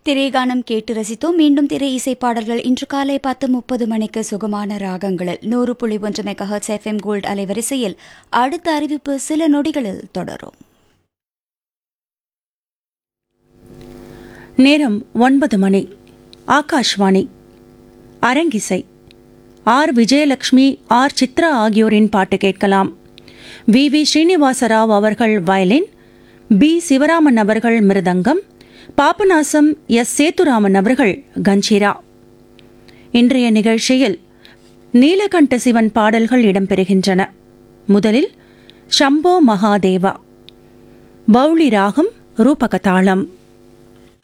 திரைகானம் கேட்டு ரசித்தோம் மீண்டும் திரை இசை பாடல்கள் இன்று காலை பத்து முப்பது மணிக்கு சுகமான ராகங்களில் நூறு புள்ளி ஒன்று மெகஹர்ட்ஸ் எஃப்எம் கோல்டு அலைவரிசையில் அடுத்த அறிவிப்பு சில நொடிகளில் தொடரும் நேரம் ஒன்பது மணி ஆகாஷ்வாணி அரங்கிசை ஆர் விஜயலட்சுமி ஆர் சித்ரா ஆகியோரின் பாட்டு கேட்கலாம் வி வி ஸ்ரீனிவாசராவ் அவர்கள் வயலின் பி சிவராமன் அவர்கள் மிருதங்கம் பாபநாசம் எஸ் சேத்துராமன் அவர்கள் கஞ்சிரா இன்றைய நிகழ்ச்சியில் நீலகண்ட சிவன் பாடல்கள் இடம்பெறுகின்றன முதலில் ஷம்போ மகாதேவா பௌளி ராகம் ரூபகதாளம்